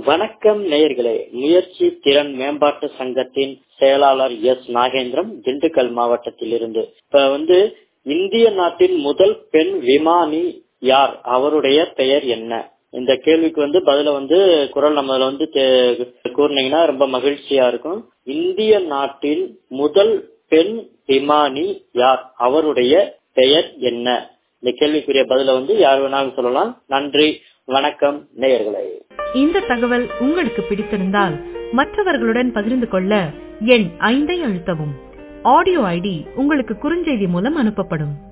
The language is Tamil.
வணக்கம் நேயர்களே முயற்சி திறன் மேம்பாட்டு சங்கத்தின் செயலாளர் எஸ் நாகேந்திரம் திண்டுக்கல் மாவட்டத்தில் இருந்து இப்ப வந்து இந்திய நாட்டின் முதல் பெண் விமானி யார் அவருடைய பெயர் என்ன இந்த கேள்விக்கு வந்து பதில வந்து குரல் நம்மள வந்து கூறினீங்கன்னா ரொம்ப மகிழ்ச்சியா இருக்கும் இந்திய நாட்டின் முதல் பெண் விமானி யார் அவருடைய பெயர் என்ன இந்த கேள்விக்குரிய பதில வந்து யார் வேணாலும் சொல்லலாம் நன்றி வணக்கம் நேயர்களே இந்த தகவல் உங்களுக்கு பிடித்திருந்தால் மற்றவர்களுடன் பகிர்ந்து கொள்ள எண் ஐந்தை அழுத்தவும் ஆடியோ ஐடி உங்களுக்கு குறுஞ்செய்தி மூலம் அனுப்பப்படும்